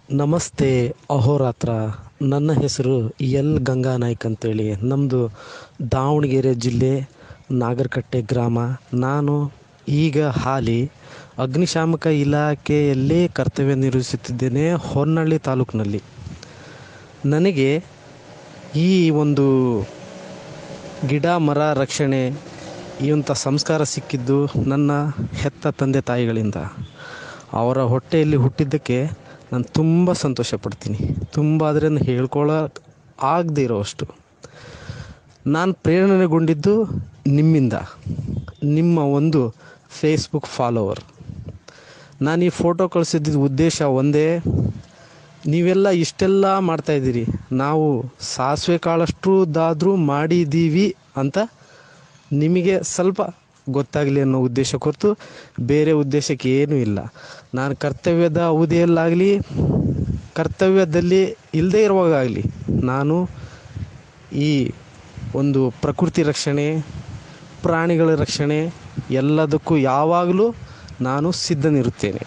ನಮಸ್ತೆ ಅಹೋರಾತ್ರ ನನ್ನ ಹೆಸರು ಎಲ್ ಗಂಗಾನಾಯ್ಕ್ ಅಂತೇಳಿ ನಮ್ಮದು ದಾವಣಗೆರೆ ಜಿಲ್ಲೆ ನಾಗರಕಟ್ಟೆ ಗ್ರಾಮ ನಾನು ಈಗ ಹಾಲಿ ಅಗ್ನಿಶಾಮಕ ಇಲಾಖೆಯಲ್ಲಿ ಕರ್ತವ್ಯ ನಿರ್ವಹಿಸುತ್ತಿದ್ದೇನೆ ಹೊನ್ನಳ್ಳಿ ತಾಲೂಕಿನಲ್ಲಿ ನನಗೆ ಈ ಒಂದು ಗಿಡ ಮರ ರಕ್ಷಣೆ ಈ ಒಂದು ಸಂಸ್ಕಾರ ಸಿಕ್ಕಿದ್ದು ನನ್ನ ಹೆತ್ತ ತಂದೆ ತಾಯಿಗಳಿಂದ ಅವರ ಹೊಟ್ಟೆಯಲ್ಲಿ ಹುಟ್ಟಿದ್ದಕ್ಕೆ ನಾನು ತುಂಬ ಸಂತೋಷ ಪಡ್ತೀನಿ ತುಂಬ ಅದರಿಂದ ಹೇಳ್ಕೊಳ್ಳೋ ಆಗದೆ ಇರೋವಷ್ಟು ನಾನು ಪ್ರೇರಣೆಗೊಂಡಿದ್ದು ನಿಮ್ಮಿಂದ ನಿಮ್ಮ ಒಂದು ಫೇಸ್ಬುಕ್ ಫಾಲೋವರ್ ನಾನು ಈ ಫೋಟೋ ಕಳಿಸಿದ್ದ ಉದ್ದೇಶ ಒಂದೇ ನೀವೆಲ್ಲ ಇಷ್ಟೆಲ್ಲ ಮಾಡ್ತಾಯಿದ್ದೀರಿ ನಾವು ಸಾಸಿವೆ ಕಾಳಷ್ಟುದಾದರೂ ಮಾಡಿದ್ದೀವಿ ಅಂತ ನಿಮಗೆ ಸ್ವಲ್ಪ ಗೊತ್ತಾಗಲಿ ಅನ್ನೋ ಉದ್ದೇಶ ಹೊರತು ಬೇರೆ ಉದ್ದೇಶಕ್ಕೆ ಏನೂ ಇಲ್ಲ ನಾನು ಕರ್ತವ್ಯದ ಅವಧಿಯಲ್ಲಾಗಲಿ ಕರ್ತವ್ಯದಲ್ಲಿ ಇಲ್ಲದೇ ಇರುವಾಗಲಿ ನಾನು ಈ ಒಂದು ಪ್ರಕೃತಿ ರಕ್ಷಣೆ ಪ್ರಾಣಿಗಳ ರಕ್ಷಣೆ ಎಲ್ಲದಕ್ಕೂ ಯಾವಾಗಲೂ ನಾನು ಸಿದ್ಧನಿರುತ್ತೇನೆ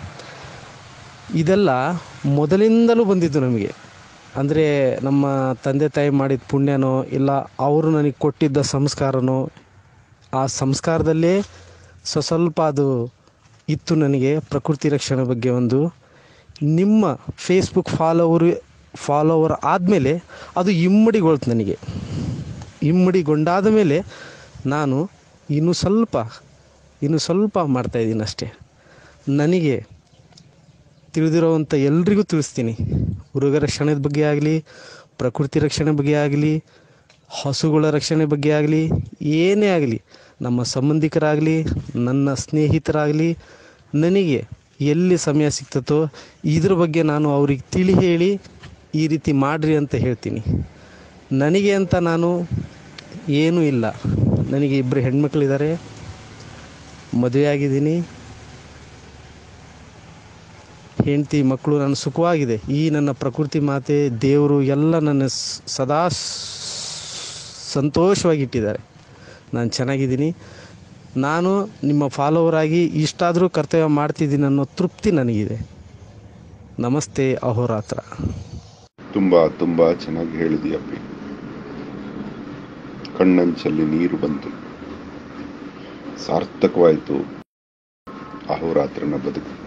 ಇದೆಲ್ಲ ಮೊದಲಿಂದಲೂ ಬಂದಿದ್ದು ನಮಗೆ ಅಂದರೆ ನಮ್ಮ ತಂದೆ ತಾಯಿ ಮಾಡಿದ ಪುಣ್ಯನೋ ಇಲ್ಲ ಅವರು ನನಗೆ ಕೊಟ್ಟಿದ್ದ ಸಂಸ್ಕಾರನೋ ಆ ಸಂಸ್ಕಾರದಲ್ಲೇ ಸ್ವ ಸ್ವಲ್ಪ ಅದು ಇತ್ತು ನನಗೆ ಪ್ರಕೃತಿ ರಕ್ಷಣೆ ಬಗ್ಗೆ ಒಂದು ನಿಮ್ಮ ಫೇಸ್ಬುಕ್ ಫಾಲೋವರ್ ಫಾಲೋವರ್ ಆದಮೇಲೆ ಅದು ಇಮ್ಮಡಿಗೊಳ್ತು ನನಗೆ ಇಮ್ಮಡಿಗೊಂಡಾದ ಮೇಲೆ ನಾನು ಇನ್ನೂ ಸ್ವಲ್ಪ ಇನ್ನು ಸ್ವಲ್ಪ ಮಾಡ್ತಾಯಿದ್ದೀನಿ ಅಷ್ಟೇ ನನಗೆ ತಿಳಿದಿರೋವಂಥ ಎಲ್ರಿಗೂ ತಿಳಿಸ್ತೀನಿ ಮೃಗ ರಕ್ಷಣೆದ ಬಗ್ಗೆ ಆಗಲಿ ಪ್ರಕೃತಿ ರಕ್ಷಣೆ ಬಗ್ಗೆ ಆಗಲಿ ಹಸುಗಳ ರಕ್ಷಣೆ ಬಗ್ಗೆ ಆಗಲಿ ಏನೇ ಆಗಲಿ ನಮ್ಮ ಸಂಬಂಧಿಕರಾಗಲಿ ನನ್ನ ಸ್ನೇಹಿತರಾಗಲಿ ನನಗೆ ಎಲ್ಲಿ ಸಮಯ ಸಿಗ್ತತೋ ಇದ್ರ ಬಗ್ಗೆ ನಾನು ಅವ್ರಿಗೆ ತಿಳಿ ಹೇಳಿ ಈ ರೀತಿ ಮಾಡಿರಿ ಅಂತ ಹೇಳ್ತೀನಿ ನನಗೆ ಅಂತ ನಾನು ಏನೂ ಇಲ್ಲ ನನಗೆ ಇಬ್ಬರು ಹೆಣ್ಮಕ್ಳಿದ್ದಾರೆ ಮದುವೆ ಆಗಿದ್ದೀನಿ ಹೆಂಡತಿ ಮಕ್ಕಳು ನಾನು ಸುಖವಾಗಿದೆ ಈ ನನ್ನ ಪ್ರಕೃತಿ ಮಾತೆ ದೇವರು ಎಲ್ಲ ನನ್ನ ಸ್- ಸದಾ ಸ್- ಸಂತೋಷವಾಗಿಟ್ಟಿದ್ದಾರೆ ನಾನು ಚೆನ್ನಾಗಿದ್ದೀನಿ ನಾನು ನಿಮ್ಮ ಫಾಲೋವರ್ ಆಗಿ ಇಷ್ಟಾದರೂ ಕರ್ತವ್ಯ ಮಾಡ್ತಿದ್ದೀನಿ ಅನ್ನೋ ತೃಪ್ತಿ ನನಗಿದೆ ನಮಸ್ತೆ ಅಹೋರಾತ್ರ ತುಂಬಾ ತುಂಬಾ ಚೆನ್ನಾಗಿ ಹೇಳಿದೀಯಪ್ಪಿ ಕಣ್ಣಂಚಲ್ಲಿ ನೀರು ಬಂತು ಸಾರ್ಥಕವಾಯಿತು ಅಹೋರಾತ್ರನ ಬದುಕು